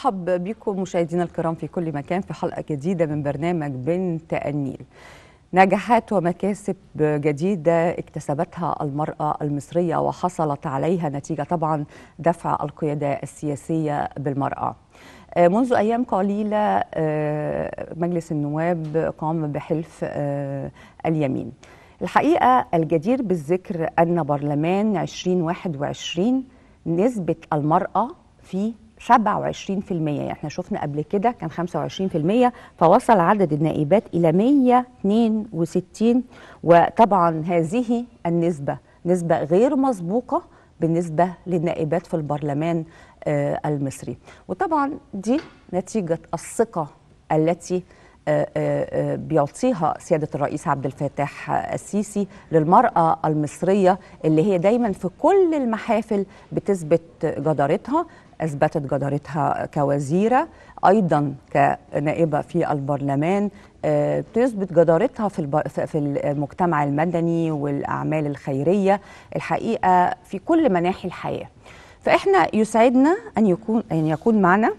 برحب بكم مشاهدينا الكرام في كل مكان في حلقة جديدة من برنامج بنت النيل نجاحات ومكاسب جديدة اكتسبتها المرأة المصرية وحصلت عليها نتيجة طبعا دفع القيادة السياسية بالمرأة منذ أيام قليلة مجلس النواب قام بحلف اليمين الحقيقة الجدير بالذكر أن برلمان 2021 نسبة المرأة فيه 27% يعني احنا شفنا قبل كده كان 25% فوصل عدد النائبات إلى 162 وطبعا هذه النسبة نسبة غير مسبوقة بالنسبة للنائبات في البرلمان آه المصري وطبعا دي نتيجة الثقة التي آه آه بيعطيها سيادة الرئيس عبد الفتاح السيسي للمرأة المصرية اللي هي دايما في كل المحافل بتثبت جدارتها اثبتت جدارتها كوزيره ايضا كنائبه في البرلمان بتثبت جدارتها في في المجتمع المدني والاعمال الخيريه الحقيقه في كل مناحي الحياه فاحنا يسعدنا ان يكون ان يكون معنا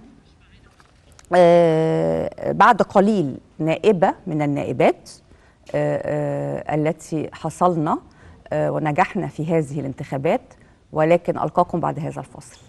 بعد قليل نائبه من النائبات التي حصلنا ونجحنا في هذه الانتخابات ولكن القاكم بعد هذا الفصل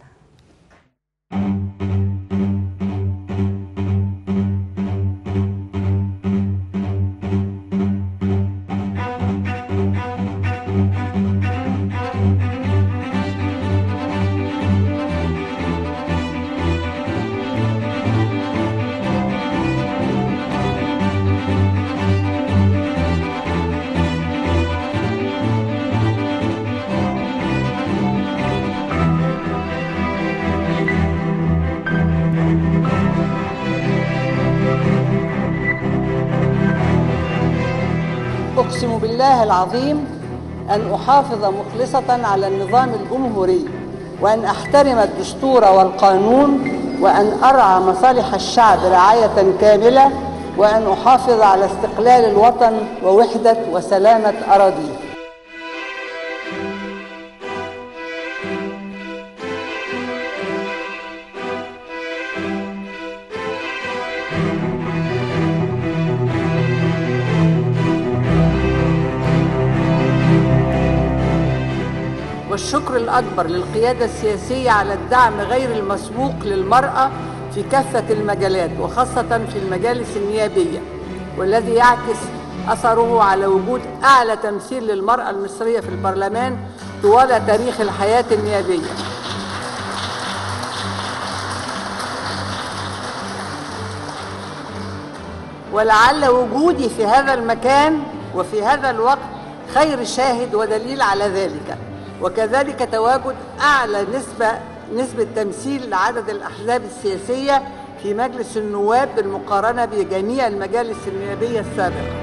أقسم بالله العظيم أن أحافظ مخلصة على النظام الجمهوري وأن أحترم الدستور والقانون وأن أرعى مصالح الشعب رعاية كاملة وأن أحافظ على استقلال الوطن ووحدة وسلامة أراضيه والشكر الأكبر للقيادة السياسية على الدعم غير المسبوق للمرأة في كافة المجالات وخاصة في المجالس النيابية والذي يعكس أثره على وجود أعلى تمثيل للمرأة المصرية في البرلمان طوال تاريخ الحياة النيابية ولعل وجودي في هذا المكان وفي هذا الوقت خير شاهد ودليل على ذلك وكذلك تواجد أعلى نسبة نسبة تمثيل لعدد الأحزاب السياسية في مجلس النواب بالمقارنة بجميع المجالس النيابية السابقة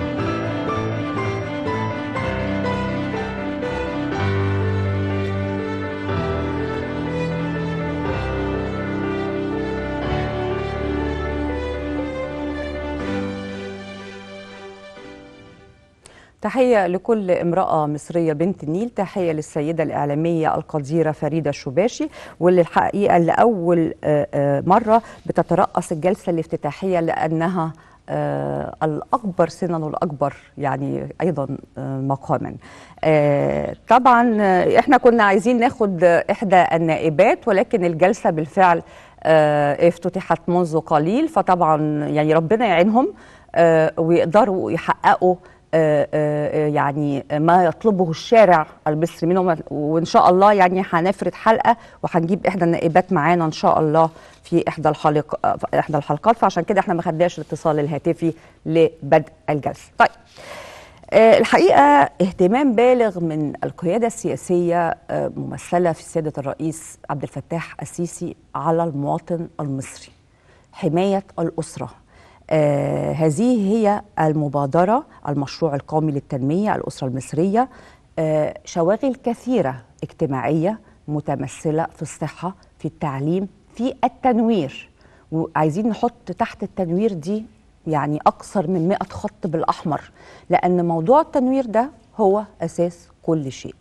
تحية لكل امرأة مصرية بنت النيل تحية للسيدة الإعلامية القديرة فريدة الشباشي واللي الحقيقة لأول مرة بتترأس الجلسة الافتتاحية لأنها الأكبر سنا والأكبر يعني أيضا مقاما طبعا احنا كنا عايزين ناخد إحدى النائبات ولكن الجلسة بالفعل افتتحت منذ قليل فطبعا يعني ربنا يعينهم ويقدروا يحققوا يعني ما يطلبه الشارع المصري منهم وان شاء الله يعني هنفرد حلقه وهنجيب احدى النائبات معانا ان شاء الله في احدى الحلق احدى الحلقات فعشان كده احنا ما خدناش الاتصال الهاتفي لبدء الجلسه. طيب الحقيقه اهتمام بالغ من القياده السياسيه ممثله في سياده الرئيس عبد الفتاح السيسي على المواطن المصري. حمايه الاسره آه هذه هي المبادرة المشروع القومي للتنمية الأسرة المصرية آه شواغل كثيرة اجتماعية متمثلة في الصحة في التعليم في التنوير وعايزين نحط تحت التنوير دي يعني أكثر من 100 خط بالأحمر لأن موضوع التنوير ده هو أساس كل شيء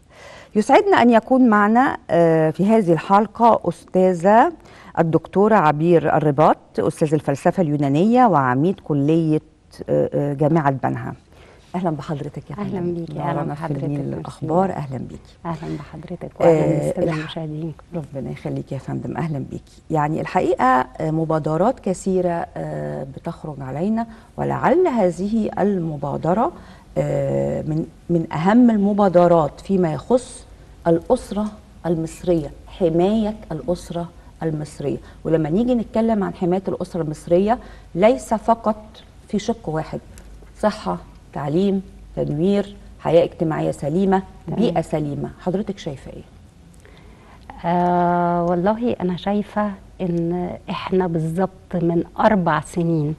يسعدنا أن يكون معنا آه، في هذه الحلقة أستاذة الدكتورة عبير الرباط أستاذ الفلسفة اليونانية وعميد كلية آه، آه، جامعة بنها أهلا بحضرتك يا أهلاً فندم. بيكي، أهلاً نورنا في بحضرتك، النيل ميرسي. الأخبار أهلا بيكي اهلا بحضرتك آه، واهلا بالساده الح- المشاهدين ربنا يخليك يا فندم اهلا بيكي يعني الحقيقه آه، مبادرات كثيره آه، بتخرج علينا ولعل هذه المبادره آه، من من اهم المبادرات فيما يخص الاسره المصريه حمايه الاسره المصريه ولما نيجي نتكلم عن حمايه الاسره المصريه ليس فقط في شق واحد صحه تعليم تنوير حياه اجتماعيه سليمه بيئه سليمه حضرتك شايفه ايه آه والله انا شايفه ان احنا بالظبط من اربع سنين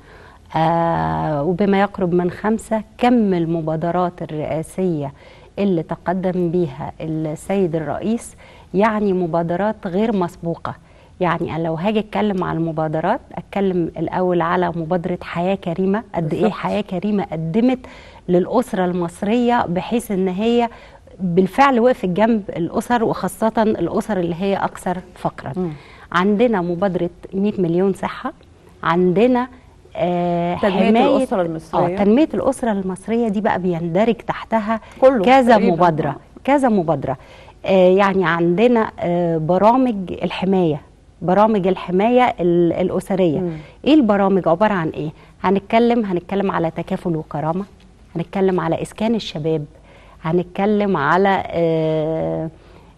آه وبما يقرب من خمسه كم المبادرات الرئاسيه اللي تقدم بيها السيد الرئيس يعني مبادرات غير مسبوقه يعني أنا لو هاجي اتكلم على المبادرات اتكلم الاول على مبادره حياه كريمه قد ايه بالظبط. حياه كريمه قدمت للاسره المصريه بحيث ان هي بالفعل وقفت جنب الاسر وخاصه الاسر اللي هي اكثر فقرا مم. عندنا مبادره 100 مليون صحه عندنا آه تنمية حماية- الأسرة المصرية. اه تنميه الاسره المصريه دي بقى بيندرج تحتها كله كذا تقريباً. مبادره كذا مبادره آه يعني عندنا آه برامج الحمايه برامج الحمايه ال- الاسريه مم. ايه البرامج عباره عن ايه هنتكلم هنتكلم على تكافل وكرامه هنتكلم على اسكان الشباب هنتكلم على آه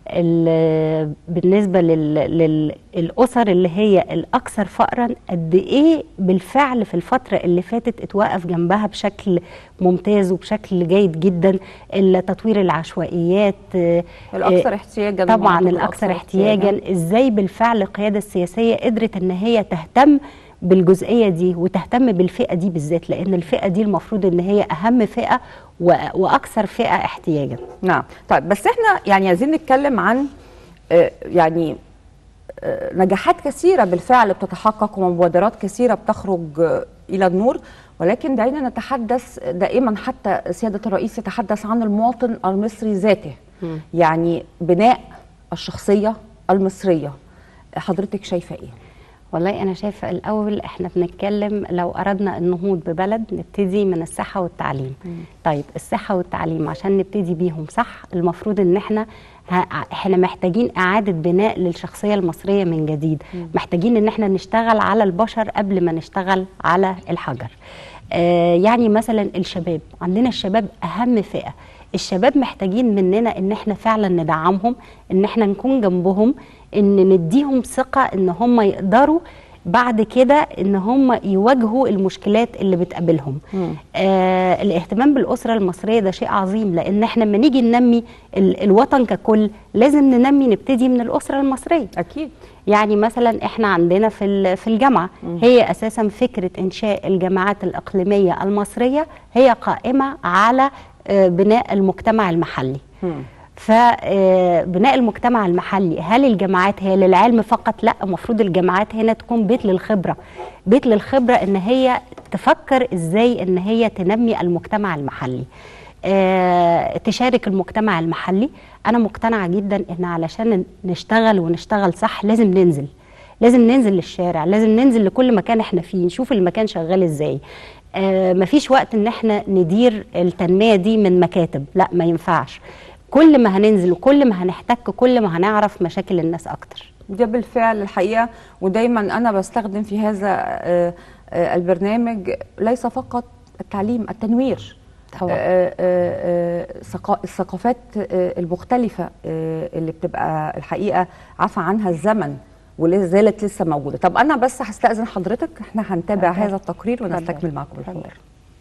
ال- بالنسبه لل- للاسر اللي هي الاكثر فقرا قد ايه بالفعل في الفتره اللي فاتت اتوقف جنبها بشكل ممتاز وبشكل جيد جدا تطوير العشوائيات آه، الاكثر احتياجا طبعا المناطق الاكثر احتياجا ازاي بالفعل القياده السياسيه قدرت ان هي تهتم بالجزئيه دي وتهتم بالفئه دي بالذات لان الفئه دي المفروض ان هي اهم فئه و- واكثر فئه احتياجا نعم طيب بس احنا يعني عايزين نتكلم عن آه، يعني آه، نجاحات كثيرة بالفعل بتتحقق ومبادرات كثيرة بتخرج آه، إلى النور ولكن دعينا نتحدث دائما حتى سيادة الرئيس يتحدث عن المواطن المصري ذاته مم. يعني بناء الشخصية المصرية حضرتك شايفة إيه؟ والله انا شايفه الاول احنا بنتكلم لو اردنا النهوض ببلد نبتدي من الصحه والتعليم طيب الصحه والتعليم عشان نبتدي بيهم صح المفروض ان احنا ه- احنا محتاجين اعاده بناء للشخصيه المصريه من جديد محتاجين ان احنا نشتغل على البشر قبل ما نشتغل على الحجر آه يعني مثلا الشباب عندنا الشباب اهم فئه الشباب محتاجين مننا ان احنا فعلا ندعمهم ان احنا نكون جنبهم ان نديهم ثقه ان هم يقدروا بعد كده ان هم يواجهوا المشكلات اللي بتقابلهم مم. آه الاهتمام بالاسره المصريه ده شيء عظيم لان احنا لما نيجي ننمي ال- الوطن ككل لازم ننمي نبتدي من الاسره المصريه أكيد يعني مثلا احنا عندنا في ال- في الجامعه هي اساسا فكره انشاء الجامعات الاقليميه المصريه هي قائمه على آه، بناء المجتمع المحلي مم. فبناء المجتمع المحلي هل الجامعات هي للعلم فقط لا المفروض الجامعات هنا تكون بيت للخبره بيت للخبره ان هي تفكر ازاي ان هي تنمي المجتمع المحلي آه، تشارك المجتمع المحلي انا مقتنعه جدا ان علشان نشتغل ونشتغل صح لازم ننزل لازم ننزل للشارع لازم ننزل لكل مكان احنا فيه نشوف المكان شغال ازاي آه مفيش وقت ان احنا ندير التنميه دي من مكاتب لا ما ينفعش كل ما هننزل وكل ما هنحتك كل ما هنعرف مشاكل الناس اكتر ده بالفعل الحقيقه ودايما انا بستخدم في هذا آه، آه، البرنامج ليس فقط التعليم التنوير طبعا. آه، آه، آه، ثقا- الثقافات آه، المختلفه آه، اللي بتبقى الحقيقه عفى عنها الزمن ولا زالت لسه موجوده طب انا بس هستاذن حضرتك احنا هنتابع اتفضل. هذا التقرير ونستكمل اتفضل. معكم الحوار اتفضل.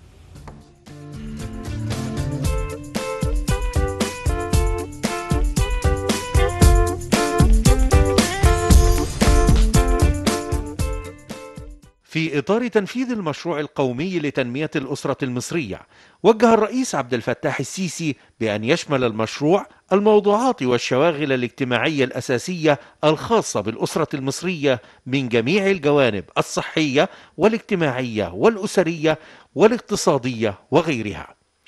في إطار تنفيذ المشروع القومي لتنمية الأسرة المصرية وجه الرئيس عبد الفتاح السيسي بأن يشمل المشروع الموضوعات والشواغل الاجتماعية الأساسية الخاصة بالأسرة المصرية من جميع الجوانب الصحية والاجتماعية والأسرية والاقتصادية وغيرها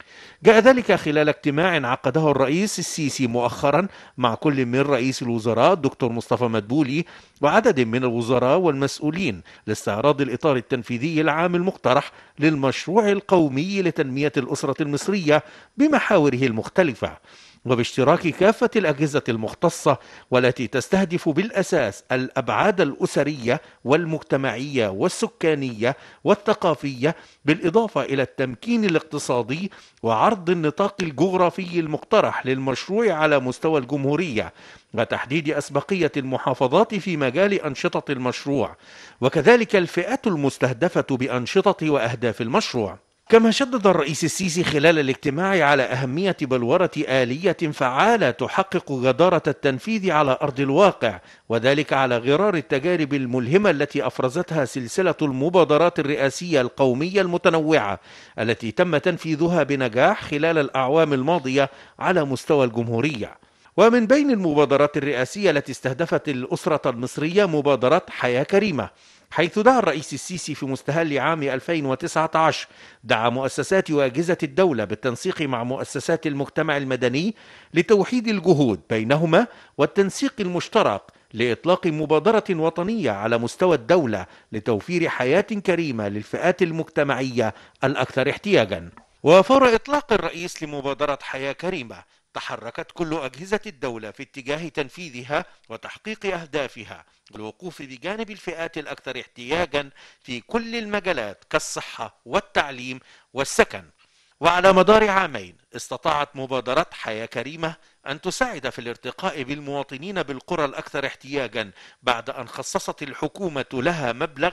جاء ذلك خلال اجتماع عقده الرئيس السيسي مؤخرا مع كل من رئيس الوزراء الدكتور مصطفى مدبولي وعدد من الوزراء والمسؤولين لاستعراض الإطار التنفيذي العام المقترح للمشروع القومي لتنمية الأسرة المصرية بمحاوره المختلفة وباشتراك كافة الأجهزة المختصة والتي تستهدف بالأساس الأبعاد الأسرية والمجتمعية والسكانية والثقافية بالإضافة إلى التمكين الاقتصادي وعرض النطاق الجغرافي المقترح للمشروع على مستوى الجمهورية وتحديد أسبقية المحافظات في مجال أنشطة المشروع وكذلك الفئات المستهدفة بأنشطة وأهداف المشروع كما شدد الرئيس السيسي خلال الاجتماع على أهمية بلورة آلية فعالة تحقق جدارة التنفيذ على أرض الواقع وذلك على غرار التجارب الملهمة التي أفرزتها سلسلة المبادرات الرئاسية القومية المتنوعة التي تم تنفيذها بنجاح خلال الأعوام الماضية على مستوى الجمهورية ومن بين المبادرات الرئاسية التي استهدفت الأسرة المصرية مبادرة حياة كريمة حيث دعا الرئيس السيسي في مستهل عام 2019 دعا مؤسسات وأجهزة الدولة بالتنسيق مع مؤسسات المجتمع المدني لتوحيد الجهود بينهما والتنسيق المشترك لإطلاق مبادرة وطنية على مستوى الدولة لتوفير حياة كريمة للفئات المجتمعية الأكثر احتياجا وفور إطلاق الرئيس لمبادرة حياة كريمة تحركت كل أجهزة الدولة في اتجاه تنفيذها وتحقيق أهدافها الوقوف بجانب الفئات الأكثر احتياجا في كل المجالات كالصحة والتعليم والسكن وعلى مدار عامين استطاعت مبادرة حياة كريمة أن تساعد في الارتقاء بالمواطنين بالقرى الأكثر احتياجا بعد أن خصصت الحكومة لها مبلغ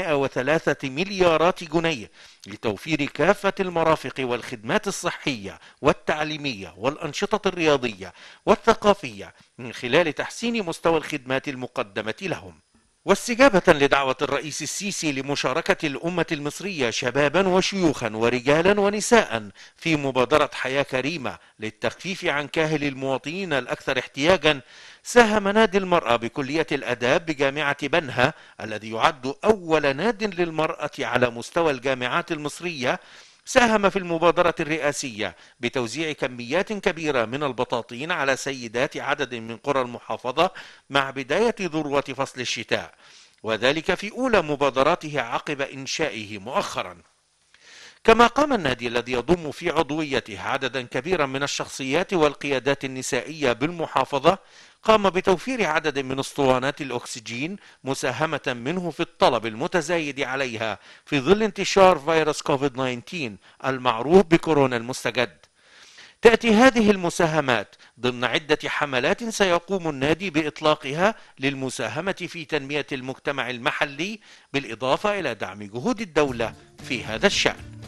103 مليارات جنيه لتوفير كافة المرافق والخدمات الصحية والتعليمية والأنشطة الرياضية والثقافية من خلال تحسين مستوى الخدمات المقدمة لهم واستجابة لدعوة الرئيس السيسي لمشاركة الأمة المصرية شبابا وشيوخا ورجالا ونساء في مبادرة حياة كريمة للتخفيف عن كاهل المواطنين الأكثر احتياجا ساهم نادي المرأة بكلية الأداب بجامعة بنها الذي يعد أول ناد للمرأة على مستوى الجامعات المصرية ساهم في المبادرة الرئاسية بتوزيع كميات كبيرة من البطاطين على سيدات عدد من قرى المحافظة مع بداية ذروة فصل الشتاء وذلك في أولى مبادراته عقب إنشائه مؤخرا كما قام النادي الذي يضم في عضويته عددا كبيرا من الشخصيات والقيادات النسائية بالمحافظة قام بتوفير عدد من اسطوانات الأكسجين مساهمة منه في الطلب المتزايد عليها في ظل انتشار فيروس كوفيد 19 المعروف بكورونا المستجد تأتي هذه المساهمات ضمن عدة حملات سيقوم النادي بإطلاقها للمساهمة في تنمية المجتمع المحلي بالإضافة إلى دعم جهود الدولة في هذا الشأن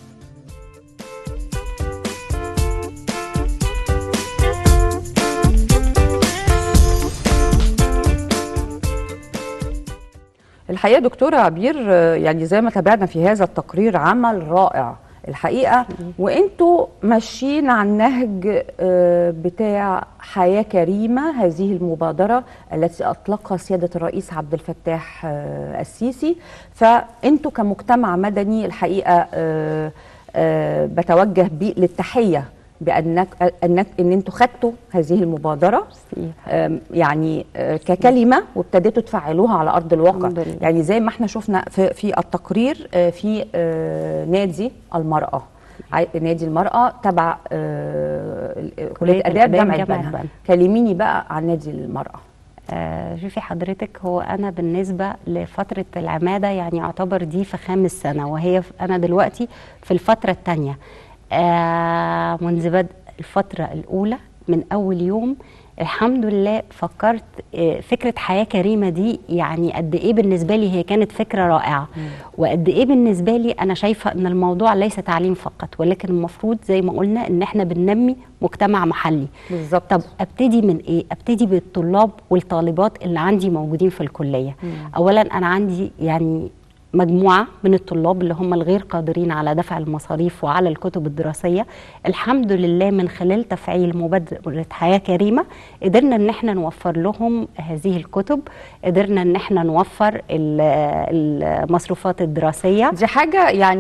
الحقيقه دكتوره عبير آه، يعني زي ما تابعنا في هذا التقرير عمل رائع الحقيقه وانتوا ماشيين على النهج آه، بتاع حياه كريمه هذه المبادره التي اطلقها سياده الرئيس عبد الفتاح آه، السيسي فانتوا كمجتمع مدني الحقيقه آه، آه، بتوجه بيه للتحيه بانك انك ان انتوا خدتوا هذه المبادره آم، يعني آه، ككلمه وابتديتوا تفعلوها على ارض الواقع الحمد لله. يعني زي ما احنا شفنا في, في التقرير آه، في آه، نادي المراه عي- نادي المراه تبع آه، ال- كليه اداب الآداب جامعه جامعة بنها بنها. كلميني بقى عن نادي المراه آه، شوفي حضرتك هو انا بالنسبه لفتره العماده يعني يعتبر دي في خامس سنه وهي في- انا دلوقتي في الفتره الثانيه آه منذ بدء الفتره الاولى من اول يوم الحمد لله فكرت آه، فكره حياه كريمه دي يعني قد ايه بالنسبه لي هي كانت فكره رائعه وقد ايه بالنسبه لي انا شايفه ان الموضوع ليس تعليم فقط ولكن المفروض زي ما قلنا ان احنا بننمي مجتمع محلي بالظبط طب ابتدي من ايه ابتدي بالطلاب والطالبات اللي عندي موجودين في الكليه اولا انا عندي يعني مجموعه من الطلاب اللي هم الغير قادرين على دفع المصاريف وعلى الكتب الدراسيه الحمد لله من خلال تفعيل مبادره حياه كريمه قدرنا ان احنا نوفر لهم هذه الكتب قدرنا ان احنا نوفر ال- المصروفات الدراسيه دي حاجه يعني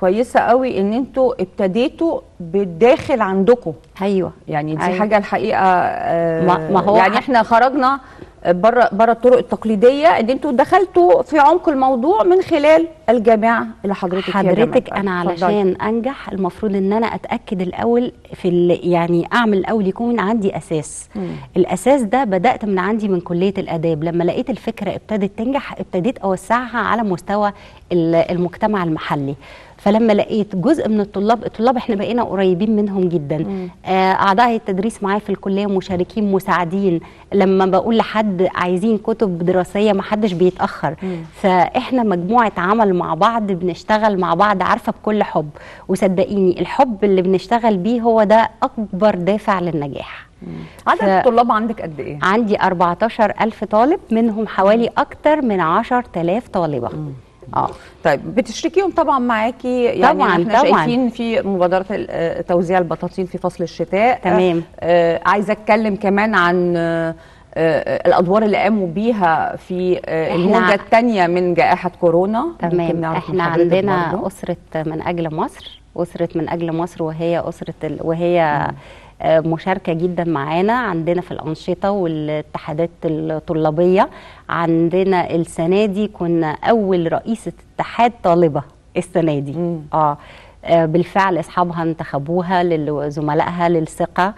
كويسه قوي ان انتوا ابتديتوا بالداخل عندكم ايوه يعني دي أيوة. حاجه الحقيقه آه، ما- ما هو يعني ح- احنا خرجنا بره بره الطرق التقليديه ان انتوا دخلتوا في عمق الموضوع من خلال الجامعه اللي حضرتك فيها حضرتك جامعة. انا اتفضلي. علشان انجح المفروض ان انا اتاكد الاول في ال- يعني اعمل الاول يكون عندي اساس مم. الاساس ده بدات من عندي من كليه الاداب لما لقيت الفكره ابتدت تنجح ابتديت اوسعها على مستوى ال- المجتمع المحلي فلما لقيت جزء من الطلاب الطلاب احنا بقينا قريبين منهم جدا آه، اعضاء التدريس معايا في الكليه مشاركين مساعدين لما بقول لحد عايزين كتب دراسيه ما حدش بيتاخر فاحنا مجموعه عمل مع بعض بنشتغل مع بعض عارفه بكل حب وصدقيني الحب اللي بنشتغل بيه هو ده اكبر دافع للنجاح عدد ف- الطلاب عندك قد ايه؟ عندي 14 ألف طالب منهم حوالي أكتر من 10,000 طالبة اه طيب بتشركيهم طبعا معاكي يعني طبعاً، احنا طبعاً. شايفين في مبادره ال- آه، توزيع البطاطين في فصل الشتاء تمام. آه عايزه اتكلم كمان عن آه آه الادوار اللي قاموا بيها في آه إحنا- الموجه الثانيه من جائحه كورونا ممكن تمام نعرف من احنا حضرتك عندنا برضو؟ أسرة من أجل مصر أسرة من أجل مصر وهي أسرة ال... وهي آه، مشاركة جدا معانا عندنا في الأنشطة والاتحادات الطلابية عندنا السنة دي كنا أول رئيسة اتحاد طالبة السنة دي مم. آه آه، بالفعل أصحابها انتخبوها لزملائها للثقة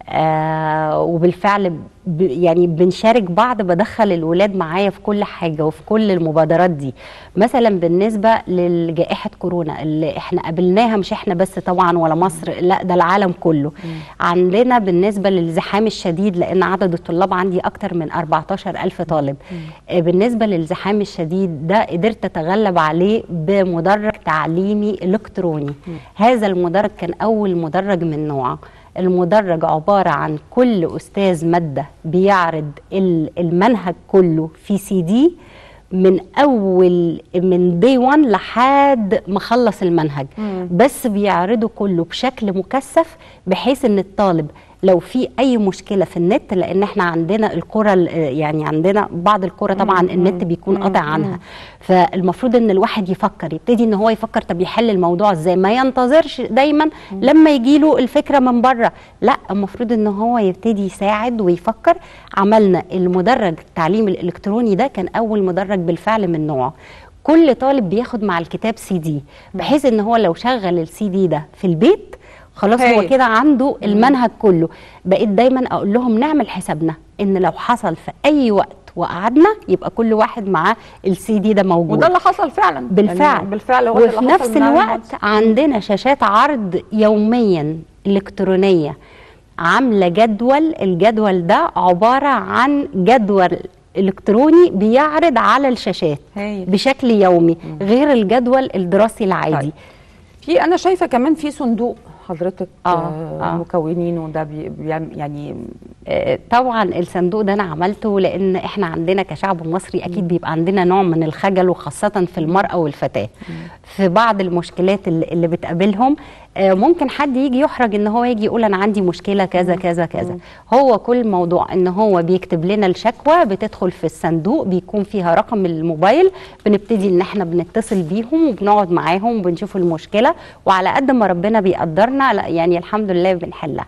آه وبالفعل ب يعني بنشارك بعض بدخل الولاد معايا في كل حاجه وفي كل المبادرات دي مثلا بالنسبه لجائحه كورونا اللي احنا قابلناها مش احنا بس طبعا ولا مصر لا ده العالم كله عندنا بالنسبه للزحام الشديد لان عدد الطلاب عندي اكتر من 14 ألف طالب آه بالنسبه للزحام الشديد ده قدرت اتغلب عليه بمدرج تعليمي الكتروني هذا المدرج كان اول مدرج من نوعه المدرج عبارة عن كل أستاذ مادة بيعرض ال- المنهج كله في سي دي من أول من دي 1 لحد ما خلص المنهج بس بيعرضه كله بشكل مكثف بحيث إن الطالب لو في اي مشكله في النت لان احنا عندنا القرى ال- يعني عندنا بعض القرى طبعا النت بيكون قاطع عنها فالمفروض ان الواحد يفكر يبتدي ان هو يفكر طب يحل الموضوع ازاي ما ينتظرش دايما لما يجي له الفكره من بره لا المفروض ان هو يبتدي يساعد ويفكر عملنا المدرج التعليم الالكتروني ده كان اول مدرج بالفعل من نوعه كل طالب بياخد مع الكتاب سي دي بحيث ان هو لو شغل السي دي ده في البيت خلاص هو هايل. كده عنده المنهج كله بقيت دايما اقول لهم نعمل حسابنا ان لو حصل في اي وقت وقعدنا يبقى كل واحد معاه السي دي ده موجود وده اللي حصل فعلا بالفعل يعني بالفعل هو ده وفي اللي حصل نفس من عام الوقت عندنا شاشات عرض يوميا الكترونيه عامله جدول الجدول ده عباره عن جدول الكتروني بيعرض على الشاشات هايل. بشكل يومي غير الجدول الدراسي العادي طيب. في انا شايفه كمان في صندوق حضرتك آه، آه آه. مكونينه ده بي بيعمل- يعني آه، طبعا الصندوق ده انا عملته لان احنا عندنا كشعب مصري اكيد بيبقى عندنا نوع من الخجل وخاصه في المراه والفتاه في بعض المشكلات اللي, اللي بتقابلهم آه، ممكن حد يجي يحرج ان هو يجي يقول انا عندي مشكله كذا كذا كذا هو كل موضوع ان هو بيكتب لنا الشكوى بتدخل في الصندوق بيكون فيها رقم الموبايل بنبتدي ان احنا بنتصل بيهم وبنقعد معاهم وبنشوف المشكله وعلى قد ما ربنا بيقدرنا لا، يعني الحمد لله بنحلها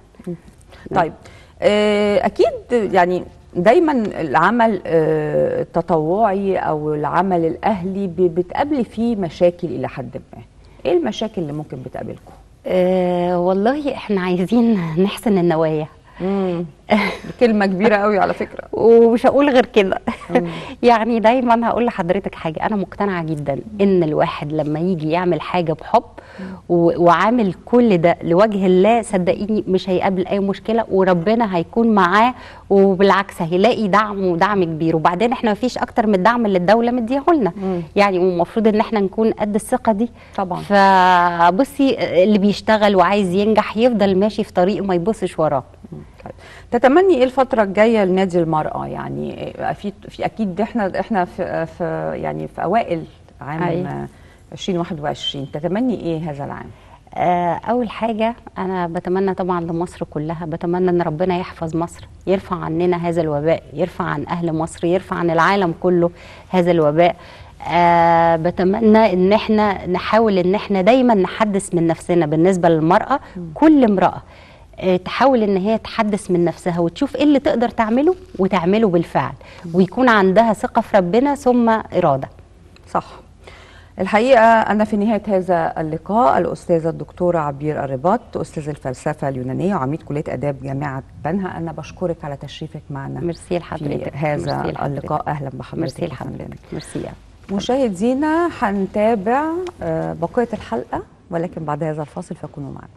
طيب آه، اكيد يعني دايما العمل آه، التطوعي او العمل الاهلي ب- بتقابلي فيه مشاكل الى حد ما ايه المشاكل اللي ممكن بتقابلكم أه والله احنا عايزين نحسن النوايا كلمه كبيره قوي على فكره ومش هقول غير كده يعني دايما هقول لحضرتك حاجه انا مقتنعه جدا ان الواحد لما يجي يعمل حاجه بحب و- وعامل كل ده لوجه الله صدقيني مش هيقابل اي مشكله وربنا هيكون معاه وبالعكس هيلاقي دعم ودعم كبير وبعدين احنا مفيش اكتر من الدعم اللي الدوله مديهولنا يعني والمفروض ان احنا نكون قد الثقه دي طبعا. فبصي اللي بيشتغل وعايز ينجح يفضل ماشي في طريقه ما يبصش وراه طيب تتمني ايه الفتره الجايه لنادي المراه يعني آه، في في اكيد احنا احنا في, في يعني في اوائل عام أيوة. آه، 2021 تتمني ايه هذا العام آه، أول حاجة أنا بتمنى طبعا لمصر كلها بتمنى إن ربنا يحفظ مصر يرفع عننا هذا الوباء يرفع عن أهل مصر يرفع عن العالم كله هذا الوباء آه بتمنى ان احنا نحاول ان احنا دايما نحدث من نفسنا بالنسبه للمراه كل امراه آه، تحاول ان هي تحدث من نفسها وتشوف ايه اللي تقدر تعمله وتعمله بالفعل ويكون عندها ثقه في ربنا ثم اراده صح الحقيقة أنا في نهاية هذا اللقاء الأستاذة الدكتورة عبير الرباط أستاذ الفلسفة اليونانية وعميد كلية آداب جامعة بنها أنا بشكرك على تشريفك معنا ميرسي لحضرتك في هذا ميرسي لحضرتك. اللقاء أهلا بحضرتك ميرسي يا لحضرتك فندم. ميرسي مشاهدينا هنتابع آه، بقية الحلقة ولكن بعد هذا الفاصل فكونوا معنا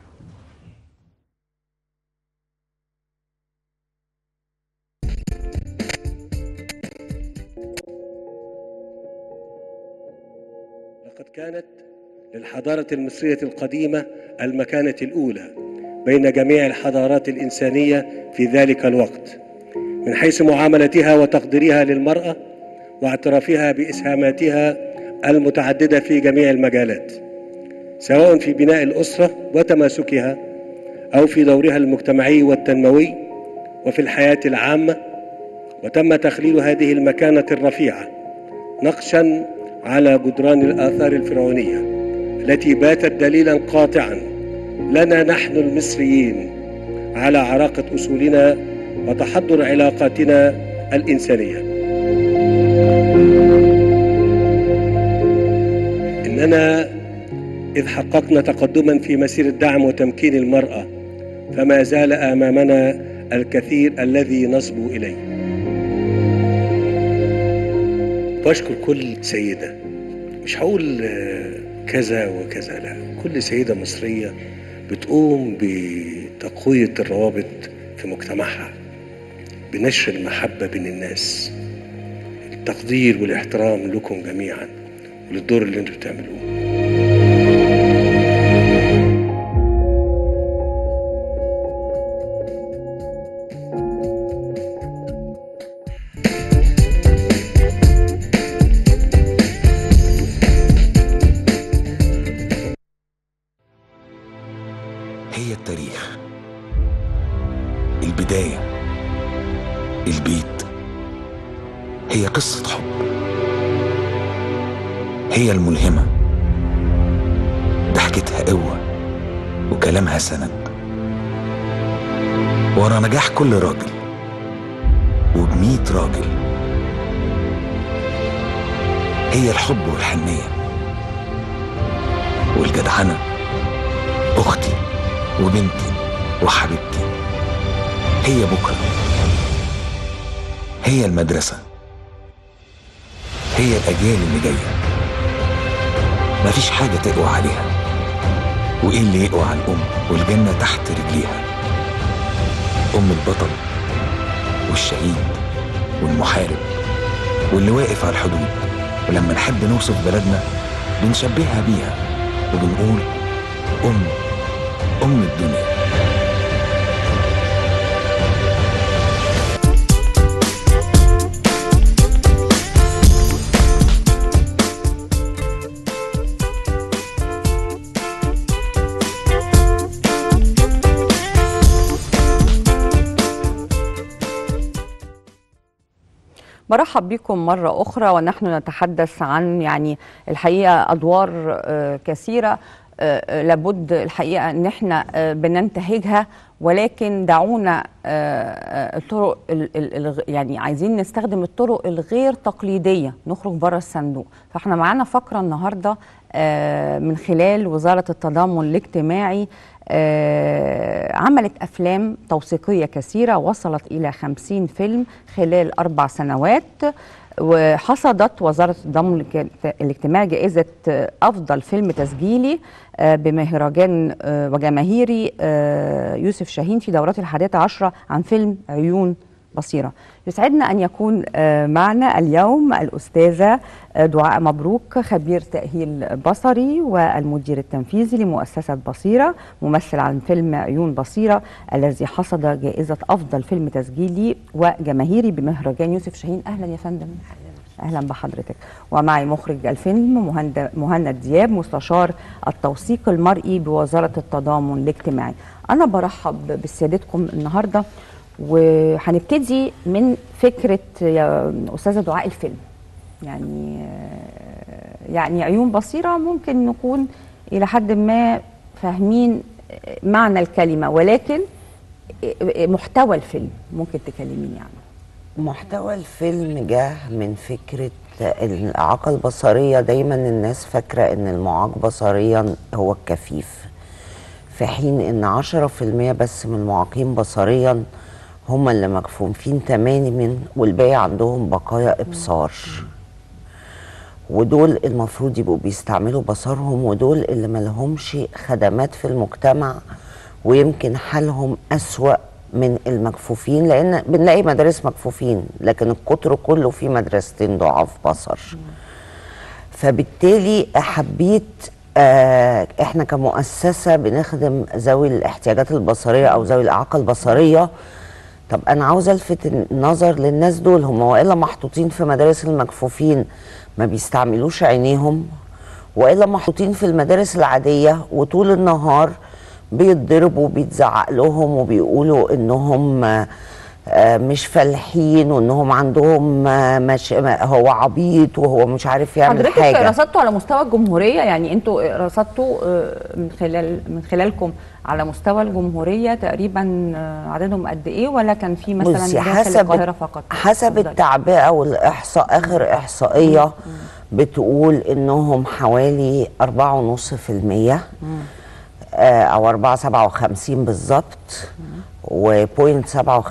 لقد كانت للحضارة المصرية القديمة المكانة الأولى بين جميع الحضارات الإنسانية في ذلك الوقت من حيث معاملتها وتقديرها للمرأة واعترافها بإسهاماتها المتعددة في جميع المجالات سواء في بناء الأسرة وتماسكها أو في دورها المجتمعي والتنموي وفي الحياة العامة وتم تخليل هذه المكانة الرفيعة نقشا على جدران الآثار الفرعونية التي باتت دليلا قاطعا لنا نحن المصريين على عراقة أصولنا وتحضر علاقاتنا الإنسانية إننا إذ حققنا تقدما في مسيرة دعم وتمكين المرأة فما زال أمامنا الكثير الذي نصبو إليه بشكر كل سيدة مش هقول آه، كذا وكذا لا كل سيدة مصرية بتقوم بتقوية الروابط في مجتمعها بنشر المحبة بين الناس التقدير والاحترام لكم جميعا وللدور اللي انتوا بتعملوه هي التاريخ البداية البيت هي قصة حب هي الملهمة ضحكتها قوة وكلامها سند ورا نجاح كل راجل وبميت راجل هي الحب والحنية والجدعنة أختي وبنتي وحبيبتي هي بكرة هي المدرسة هي الأجيال اللي جاية مفيش حاجة تقوى عليها وإيه اللي يقوى على الأم والجنة تحت رجليها أم البطل والشهيد والمحارب واللي واقف على الحدود ولما نحب نوصف بلدنا بنشبهها بيها وبنقول أم أم الدنيا برحب بكم مرة أخرى ونحن نتحدث عن يعني الحقيقة أدوار آه، كثيرة آه، آه، لابد الحقيقة أن احنا آه، بننتهجها ولكن دعونا آه، آه، الطرق ال- ال- الغ- يعني عايزين نستخدم الطرق الغير تقليدية نخرج بره الصندوق فاحنا معانا فقرة النهاردة آه، من خلال وزارة التضامن الاجتماعي آه، عملت أفلام توثيقية كثيرة وصلت إلى 50 فيلم خلال أربع سنوات وحصدت وزارة التضامن الاج- الاجتماعي جائزة آه، أفضل فيلم تسجيلي آه، بمهرجان آه، وجماهيري آه، يوسف شاهين في دورات الحادية عشرة عن فيلم عيون بصيرة يسعدنا أن يكون آه، معنا اليوم الأستاذة آه، دعاء مبروك خبير تأهيل بصري والمدير التنفيذي لمؤسسة بصيرة ممثل عن فيلم عيون بصيرة الذي حصد جائزة أفضل فيلم تسجيلي وجماهيري بمهرجان يوسف شاهين أهلا يا فندم اهلا بحضرتك ومعي مخرج الفيلم مهند مهند دياب مستشار التوثيق المرئي بوزاره التضامن الاجتماعي انا برحب بسيادتكم النهارده وهنبتدي من فكره يا استاذه دعاء الفيلم يعني آه، يعني عيون بصيره ممكن نكون الى حد ما فاهمين آه، معنى الكلمه ولكن آه، آه، محتوى الفيلم ممكن تكلميني عنه محتوى الفيلم جه من فكرة الإعاقة البصرية دايما الناس فاكرة إن المعاق بصريا هو الكفيف في حين إن عشرة في المية بس من المعاقين بصريا هم اللي مكفوفين تماما والباقي عندهم بقايا إبصار ودول المفروض يبقوا بيستعملوا بصرهم ودول اللي ملهمش خدمات في المجتمع ويمكن حالهم أسوأ من المكفوفين لأن بنلاقي مدارس مكفوفين لكن القطر كله في مدرستين ضعاف بصر فبالتالي حبيت آه احنا كمؤسسة بنخدم ذوي الاحتياجات البصرية أو ذوي الإعاقة البصرية طب أنا عاوزة ألفت النظر للناس دول هم وإلا محطوطين في مدارس المكفوفين ما بيستعملوش عينيهم وإلا محطوطين في المدارس العادية وطول النهار بيتضربوا وبيتزعق لهم وبيقولوا إنهم آه، آه، مش فالحين وإنهم عندهم آه، مش هو عبيط وهو مش عارف يعمل حضرتك حاجة رصدتوا على مستوى الجمهوريه يعني انتوا رصدتوا آه، من خلال من خلالكم على مستوى الجمهوريه تقريبا آه، عددهم قد ايه ولا كان في مثلا بصي داخل حسب القاهره فقط حسب اتفضلي. التعبئه والاحصاء اخر احصائيه بتقول انهم حوالي 4.5% آه، او 4.57 بالظبط وبوينت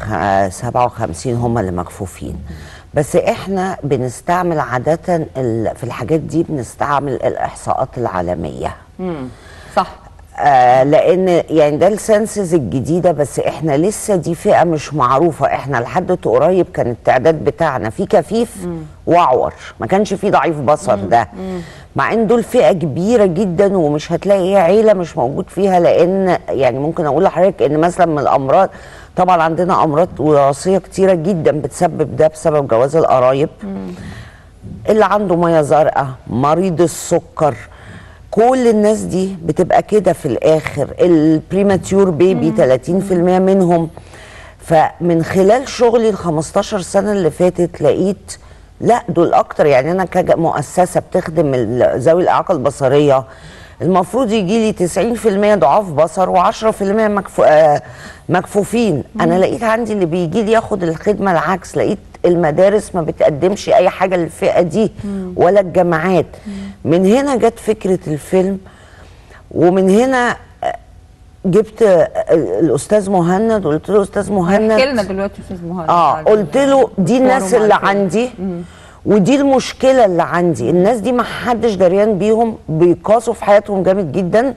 57 هم اللي مكفوفين بس احنا بنستعمل عاده ال- في الحاجات دي بنستعمل الاحصاءات العالميه مم. صح آه لان يعني ده السنسز الجديده بس احنا لسه دي فئه مش معروفه احنا لحد قريب كان التعداد بتاعنا في كفيف واعور ما كانش في ضعيف بصر ده مع ان دول فئه كبيره جدا ومش هتلاقي عيله مش موجود فيها لان يعني ممكن اقول لحضرتك ان مثلا من الامراض طبعا عندنا امراض وراثيه كتيره جدا بتسبب ده بسبب جواز القرايب اللي عنده ميه زرقاء مريض السكر كل الناس دي بتبقى كده في الاخر البريماتيور بيبي 30% منهم فمن خلال شغلي ال 15 سنه اللي فاتت لقيت لا دول اكتر يعني انا كمؤسسه بتخدم ال- ذوي الاعاقه البصريه المفروض يجي لي 90% ضعاف بصر و10% مكفو آه مكفوفين انا لقيت عندي اللي بيجي لي ياخد الخدمه العكس لقيت المدارس ما بتقدمش اي حاجه للفئه دي ولا الجامعات من هنا جت فكره الفيلم ومن هنا آه، جبت آه، الاستاذ مهند وقلت له استاذ مهند احكي لنا دلوقتي استاذ مهند اه على قلت له دي الناس مشواره اللي مع الفيلم. عندي ودي المشكله اللي عندي الناس دي ما حدش دريان بيهم بيقاسوا في حياتهم جامد جدا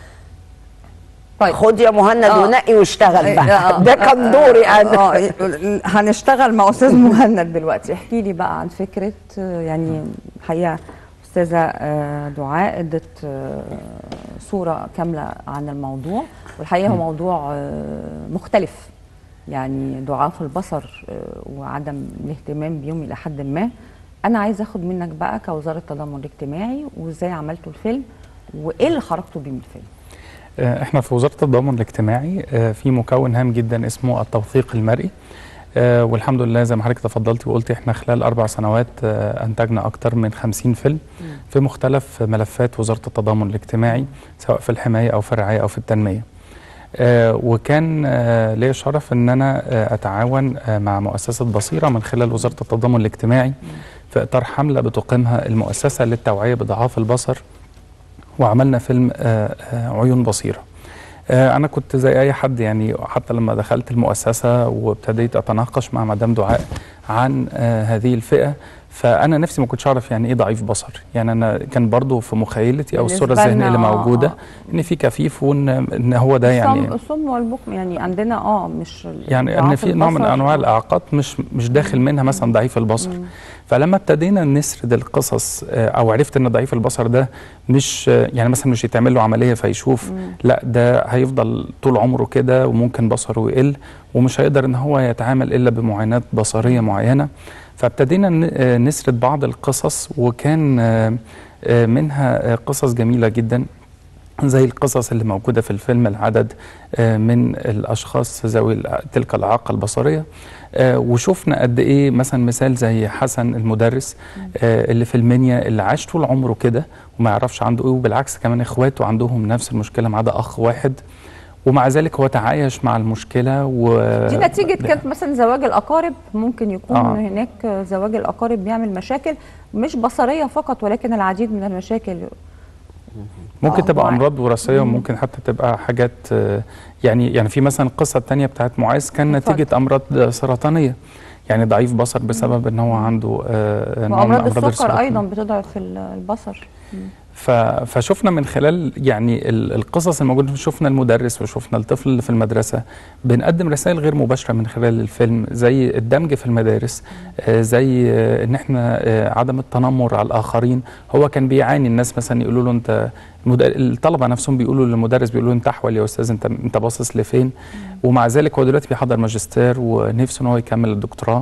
طيب خد يا مهند آه. ونقي واشتغل آه، بقى ده كان دوري انا اه هنشتغل مع استاذ مهند دلوقتي احكي لي بقى عن فكره آه، يعني حقيقه استاذه آه، دعاء ادت آه، صوره كامله عن الموضوع والحقيقه هو موضوع آه، مختلف يعني ضعاف البصر آه، وعدم الاهتمام بيهم الى حد ما انا عايزه اخد منك بقى كوزاره التضامن الاجتماعي وازاي عملتوا الفيلم وايه اللي خرجتوا بيه من الفيلم آه، احنا في وزاره التضامن الاجتماعي آه، في مكون هام جدا اسمه التوثيق المرئي آه، والحمد لله زي ما حضرتك تفضلتي وقلتي احنا خلال اربع سنوات آه، انتجنا اكتر من 50 فيلم في مختلف ملفات وزاره التضامن الاجتماعي سواء في الحمايه او في الرعايه او في التنميه. آه، وكان آه، ليا شرف ان انا آه، اتعاون آه، مع مؤسسه بصيره من خلال وزاره التضامن الاجتماعي في اطار حمله بتقيمها المؤسسه للتوعيه بضعاف البصر وعملنا فيلم آه، آه، عيون بصيره. آه، انا كنت زي اي حد يعني حتى لما دخلت المؤسسه وابتديت اتناقش مع مدام دعاء عن آه، هذه الفئه فانا نفسي ما كنتش اعرف يعني ايه ضعيف بصر يعني انا كان برضو في مخيلتي او الصوره بالنسبة الذهنيه اللي لنا، آه، موجوده آه. ان في كفيف وان ان هو ده يعني الصم الصم والبكم يعني عندنا اه مش يعني ان ضعاف في نوع من البصر. انواع الاعاقات مش مش داخل منها مثلا ضعيف البصر فلما ابتدينا نسرد القصص آه، او عرفت ان ضعيف البصر ده مش آه، يعني مثلا مش يتعمل له عمليه فيشوف لا ده هيفضل طول عمره كده وممكن بصره يقل ومش هيقدر ان هو يتعامل الا بمعاناه بصريه معينه فابتدينا ن- آه، نسرد بعض القصص وكان آه، آه، منها آه، قصص جميله جدا زي القصص اللي موجودة في الفيلم العدد آه، من الأشخاص ذوي الع- تلك الإعاقة البصرية آه، وشفنا قد إيه مثلا مثال زي حسن المدرس آه، اللي في المنيا اللي عاش طول عمره كده وما يعرفش عنده إيه وبالعكس كمان إخواته عندهم نفس المشكلة ما عدا أخ واحد ومع ذلك هو تعايش مع المشكلة و دي نتيجة كانت مثلا زواج الأقارب ممكن يكون آه. آه. هناك زواج الأقارب بيعمل مشاكل مش بصرية فقط ولكن العديد من المشاكل ممكن آه، تبقى معاك. امراض وراثيه وممكن حتى تبقى حاجات آه، يعني يعني في مثلا القصه الثانيه بتاعت معاذ كان اتفضل. نتيجه امراض سرطانيه يعني ضعيف بصر بسبب ان هو عنده آه، نوع من وأمراض السكر السرطان. أيضا بتضعف ال- البصر ف- فشفنا من خلال يعني ال- القصص الموجوده شفنا المدرس وشفنا الطفل اللي في المدرسه بنقدم رسائل غير مباشره من خلال الفيلم زي الدمج في المدارس آه، زي آه، ان احنا آه، عدم التنمر على الاخرين هو كان بيعاني الناس مثلا يقولوا له انت المد- الطلبه نفسهم بيقولوا للمدرس بيقولوا له انت احول يا استاذ انت انت باصص لفين ومع ذلك هو دلوقتي بيحضر ماجستير ونفسه ان هو يكمل الدكتوراه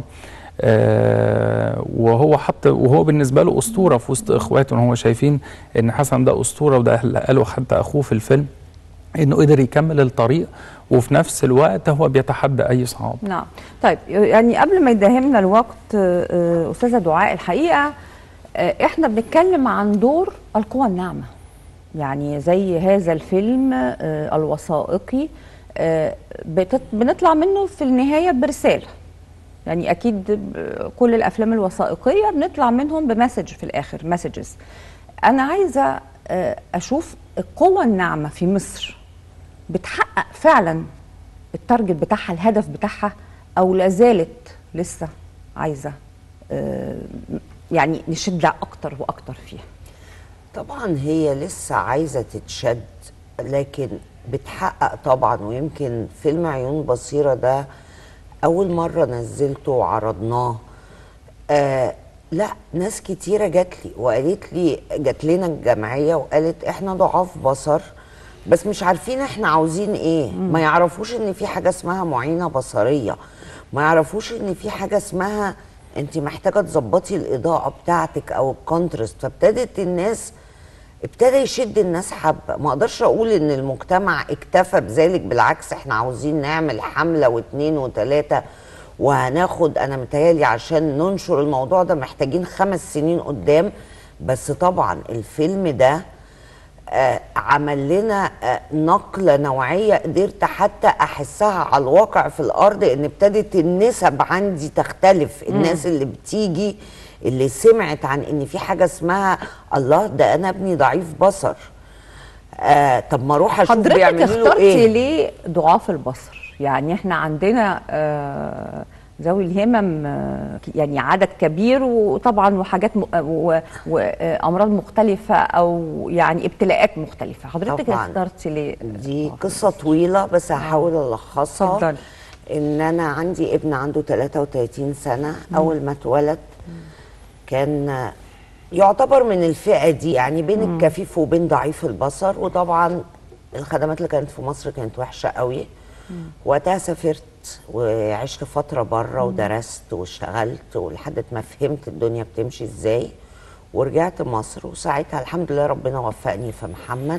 آه، وهو حط وهو بالنسبه له اسطوره في وسط اخواته ان هو شايفين ان حسن ده اسطوره وده اللي قاله حتى اخوه في الفيلم انه قدر يكمل الطريق وفي نفس الوقت هو بيتحدى اي صعاب نعم طيب يعني قبل ما يداهمنا الوقت آه، آه، أستاذة دعاء الحقيقة آه، احنا بنتكلم عن دور القوى الناعمة يعني زي هذا الفيلم آه، الوثائقي آه، بتط- بنطلع منه في النهاية برسالة يعني أكيد ب- كل الأفلام الوثائقية بنطلع منهم بمسج في الآخر مسجز أنا عايزة آه، أشوف القوة الناعمة في مصر بتحقق فعلا التارجت بتاعها الهدف بتاعها او لا زالت لسه عايزه آه، يعني نشد اكتر واكتر فيها طبعا هي لسه عايزه تتشد لكن بتحقق طبعا ويمكن فيلم عيون بصيره ده اول مره نزلته وعرضناه آه لا ناس كتيره جات لي وقالت لي جات لنا الجمعيه وقالت احنا ضعاف بصر بس مش عارفين احنا عاوزين ايه ما يعرفوش ان في حاجه اسمها معينه بصريه ما يعرفوش ان في حاجه اسمها انت محتاجه تظبطي الاضاءه بتاعتك او الكونترست فابتدت الناس ابتدى يشد الناس حبه ما اقدرش اقول ان المجتمع اكتفى بذلك بالعكس احنا عاوزين نعمل حمله واثنين وثلاثه وهناخد انا متهيألي عشان ننشر الموضوع ده محتاجين خمس سنين قدام بس طبعا الفيلم ده آه، عمل لنا آه، نقلة نوعية قدرت حتى أحسها على الواقع في الأرض إن ابتدت النسب عندي تختلف الناس اللي بتيجي اللي سمعت عن إن في حاجة اسمها الله ده أنا ابني ضعيف بصر آه طب ما أروح أشوف حضرتك بيعملوا له اخترتي إيه ليه ضعاف البصر يعني احنا عندنا آه، ذوي الهمم آه، يعني عدد كبير وطبعا وحاجات م- و- وامراض مختلفه او يعني ابتلاءات مختلفه حضرتك طبعاً. اخترتي ليه دي قصة طويلة بس هحاول ألخصها اتفضلي. إن أنا عندي ابن عنده 33 سنة أول ما اتولد كان يعتبر من الفئة دي يعني بين الكفيف وبين ضعيف البصر وطبعا الخدمات اللي كانت في مصر كانت وحشة قوي وقتها سافرت وعشت فترة بره ودرست واشتغلت ولحد ما فهمت الدنيا بتمشي ازاي ورجعت مصر وساعتها الحمد لله ربنا وفقني في محمد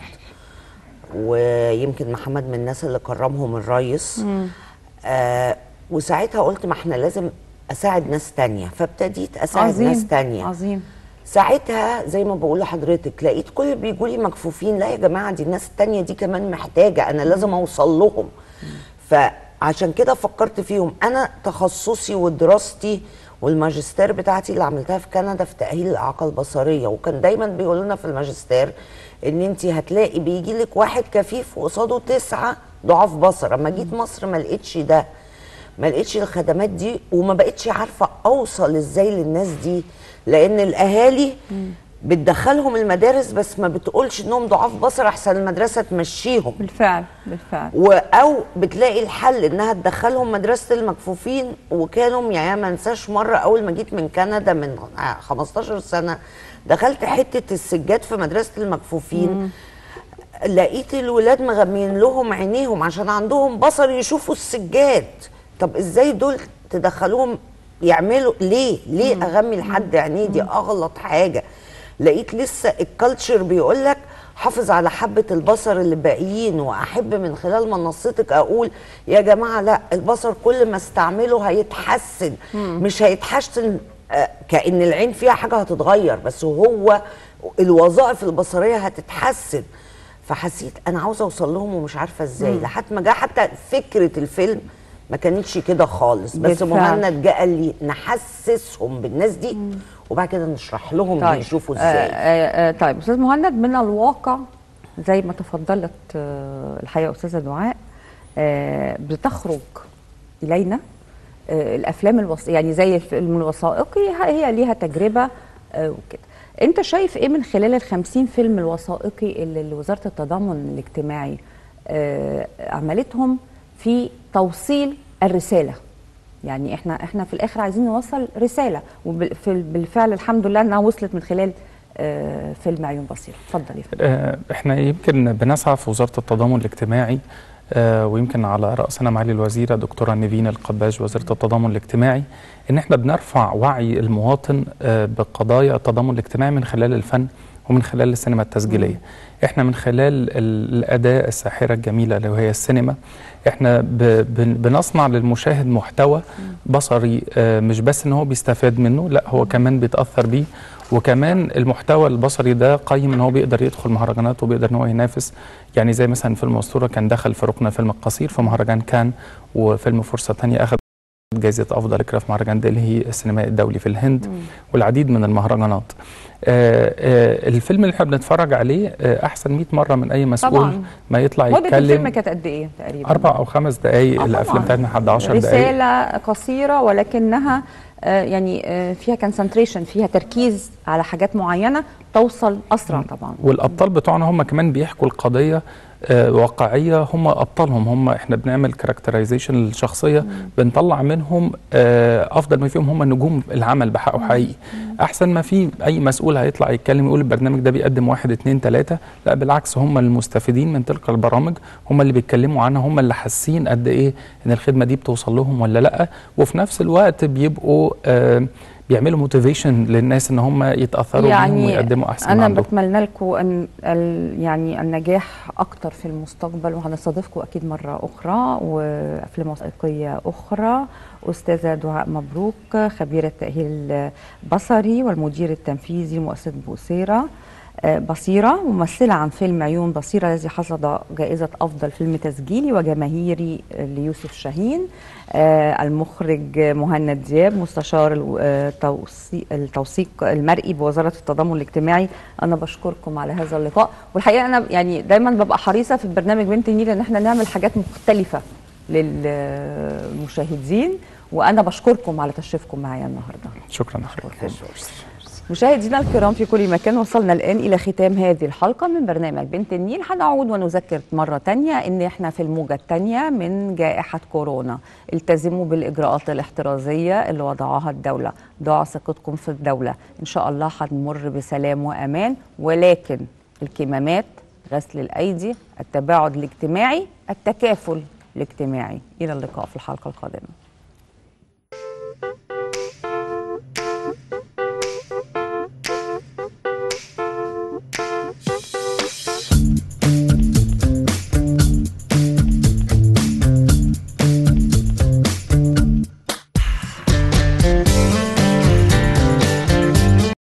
ويمكن محمد من الناس اللي كرمهم الريس آه وساعتها قلت ما احنا لازم اساعد ناس تانية فابتديت اساعد عظيم ناس تانية عظيم ساعتها زي ما بقول لحضرتك لقيت كل اللي بيجوا لي مكفوفين لا يا جماعه دي الناس التانية دي كمان محتاجه انا لازم اوصل لهم فعشان كده فكرت فيهم انا تخصصي ودراستي والماجستير بتاعتي اللي عملتها في كندا في تاهيل الاعاقه البصريه وكان دايما بيقولوا لنا في الماجستير ان انت هتلاقي بيجي لك واحد كفيف وقصاده تسعه ضعاف بصر اما جيت مصر ما لقيتش ده ما لقيتش الخدمات دي وما بقتش عارفه اوصل ازاي للناس دي لان الاهالي بتدخلهم المدارس بس ما بتقولش انهم ضعاف بصر احسن المدرسه تمشيهم بالفعل بالفعل و او بتلاقي الحل انها تدخلهم مدرسه المكفوفين وكانوا يعني ما انساش مره اول ما جيت من كندا من 15 سنه دخلت حته السجاد في مدرسه المكفوفين لقيت الولاد مغمين لهم عينيهم عشان عندهم بصر يشوفوا السجاد طب ازاي دول تدخلوهم يعملوا ليه ليه اغمي لحد عينيه دي اغلط حاجه لقيت لسه الكالتشر بيقول لك حافظ على حبه البصر اللي باقيين واحب من خلال منصتك اقول يا جماعه لا البصر كل ما استعمله هيتحسن مش هيتحسن آه، كان العين فيها حاجه هتتغير بس هو الوظائف البصريه هتتحسن فحسيت انا عاوزه اوصل لهم ومش عارفه ازاي لحد ما جه حتى فكره الفيلم ما كانتش كده خالص بس بالفعل. مهند جه قال لي نحسسهم بالناس دي وبعد كده نشرح لهم طيب. يشوفوا ازاي آه آه آه طيب استاذ مهند من الواقع زي ما تفضلت آه الحقيقه استاذه دعاء آه بتخرج الينا آه الافلام الوث... يعني زي الفيلم الوثائقي هي ليها تجربه آه وكده انت شايف ايه من خلال ال 50 فيلم الوثائقي اللي اللي وزاره التضامن الاجتماعي آه عملتهم في توصيل الرساله يعني احنا احنا في الاخر عايزين نوصل رساله وبالفعل الحمد لله انها وصلت من خلال آه، فيلم عيون بصيره اتفضل يا فندم آه، احنا يمكن بنسعى في وزاره التضامن الاجتماعي آه، ويمكن على راسنا معالي الوزيره دكتوره نيفين القباج وزيره التضامن الاجتماعي ان احنا بنرفع وعي المواطن آه، بقضايا التضامن الاجتماعي من خلال الفن ومن خلال السينما التسجيليه احنا من خلال ال- الاداه الساحره الجميله اللي هي السينما احنا ب- بن- بنصنع للمشاهد محتوى بصري آه، مش بس ان هو بيستفاد منه لا هو كمان بيتاثر بيه وكمان المحتوى البصري ده قيم ان هو بيقدر يدخل مهرجانات وبيقدر ان هو ينافس يعني زي مثلا فيلم اسطوره كان دخل في ركن فيلم القصير في مهرجان كان وفيلم فرصه تانية اخذ جائزة أفضل إكراه في مهرجان دلهي السينمائي الدولي في الهند والعديد من المهرجانات آه آه الفيلم اللي احنا بنتفرج عليه آه أحسن 100 مرة من أي مسؤول طبعاً. ما يطلع مده الفيلم يتكلم كانت قد ايه تقريبا أربع أو خمس دقايق آه الأفلام طبعاً. بتاعتنا لحد 10 دقايق رساله قصيره ولكنها آه، يعني آه، فيها كونسنتريشن فيها تركيز على حاجات معينه توصل اسرع طبعا والابطال بتوعنا هم كمان بيحكوا القضيه آه، واقعيه هم ابطالهم هم احنا بنعمل كاركترايزيشن للشخصيه بنطلع منهم آه، افضل ما فيهم هم نجوم العمل بحقه حقيقي احسن ما في اي مسؤول هيطلع يتكلم يقول البرنامج ده بيقدم واحد اتنين تلاته لا بالعكس هم المستفيدين من تلك البرامج هم اللي بيتكلموا عنها هم اللي حاسين قد ايه ان الخدمه دي بتوصل لهم ولا لا وفي نفس الوقت بيبقوا آه، بيعملوا موتيفيشن للناس ان هم يتاثروا بيهم ويقدموا احسن ما انا عندهم بتمنى لكم ان ال- يعني النجاح اكتر في المستقبل وهنستضيفكم اكيد مره اخرى وافلام وثائقيه اخرى استاذه دعاء مبروك خبيره تاهيل بصري والمدير التنفيذي لمؤسسه بوسيره آه، بصيرة ممثلة عن فيلم عيون بصيرة الذي حصد جائزة أفضل فيلم تسجيلي وجماهيري ليوسف شاهين آه، المخرج مهند دياب مستشار الو- آه، توثيق- التوثيق المرئي بوزارة التضامن الاجتماعي أنا بشكركم على هذا اللقاء والحقيقة أنا يعني دايما ببقى حريصة في برنامج بنت النيل إن احنا نعمل حاجات مختلفة للمشاهدين وأنا بشكركم على تشريفكم معايا النهارده شكرا مشاهدينا الكرام في كل مكان وصلنا الآن إلى ختام هذه الحلقة من برنامج بنت النيل هنعود ونذكر مرة تانية إن إحنا في الموجة التانية من جائحة كورونا التزموا بالإجراءات الاحترازية اللي وضعها الدولة ضاع ثقتكم في الدولة إن شاء الله هنمر بسلام وأمان ولكن الكمامات غسل الأيدي التباعد الاجتماعي التكافل الاجتماعي إلى اللقاء في الحلقة القادمة